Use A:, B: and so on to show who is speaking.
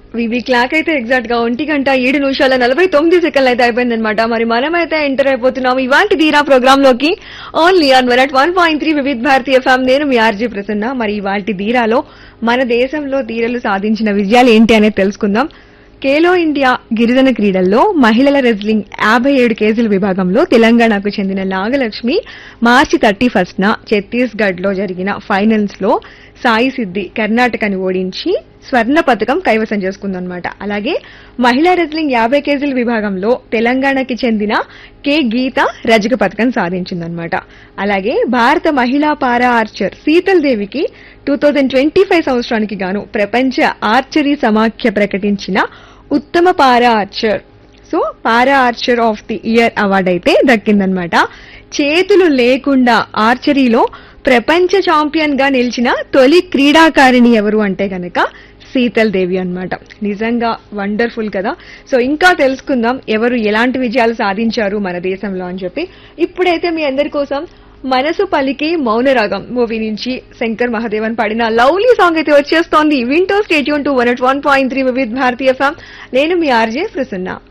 A: వివి clock అయితే exact గా ఒంటి గంట ఏడు నిమిషాల నలభై తొమ్మిది సెకండ్లు అయితే అయిపోయిందనమాట మరి మనమైతే ఎంటర్ అయిపోతున్నాం ఇవాళ ధీరా ప్రోగ్రామ్ లోకి only on one one point three Vividh Bharati FM నేను మీ ఆర్జీ ప్రసన్న మరి ఇవాళ ధీరాలో మన దేశంలో ధీరలు సాధించిన విజయాలు ఏంటి అనేది తెలుసుకుందాం ఖేలో ఇండియా గిరిజన క్రీడల్లో మహిళల రెజ్లింగ్ యాభై ఏడు కేజీల విభాగంలో తెలంగాణకు చెందిన నాగలక్ష్మి మార్చి థర్టీ ఫస్ట్ న ఛత్తీస్గఢ్ లో జరిగిన ఫైనల్స్ లో సాయి సిద్ధి కర్ణాటకని ఓడించి స్వర్ణ పథకం కైవసం చేసుకుందన్నమాట అలాగే మహిళా రెజ్లింగ్ యాభై కేజీల విభాగంలో తెలంగాణకి చెందిన కె గీత రజక పథకం సాధించిందన్నమాట అలాగే భారత మహిళా పారా ఆర్చర్ శీతల్ దేవికి టూ థౌజండ్ ట్వంటీ ఫైవ్ సంవత్సరానికి గాను ప్రపంచ ఆర్చరీ సమాఖ్య ప్రకటించిన ఉత్తమ para archer so para archer of the year award అయితే దక్కిందనమాట చేతులు లేకుండా ఆర్చరీలో ప్రపంచ ఛాంపియన్ గా నిలిచిన తొలి క్రీడాకారిణి ఎవరు అంటే గనక శీతల్ దేవి అన్నమాట నిజంగా వండర్ఫుల్ కదా సో ఇంకా తెలుసుకుందాం ఎవరు ఎలాంటి విజయాలు సాధించారు మన దేశంలో అని చెప్పి ఇప్పుడైతే మీ అందరి కోసం మనసు పలికి మౌనరాగం మూవీ నుంచి శంకర్ మహాదేవన్ పాడిన లవ్లీ సాంగ్ అయితే వచ్చేస్తోంది వింటో stay tuned to one one point three Vividh Bharati FM నేను మీ ఆర్జే ప్రసన్న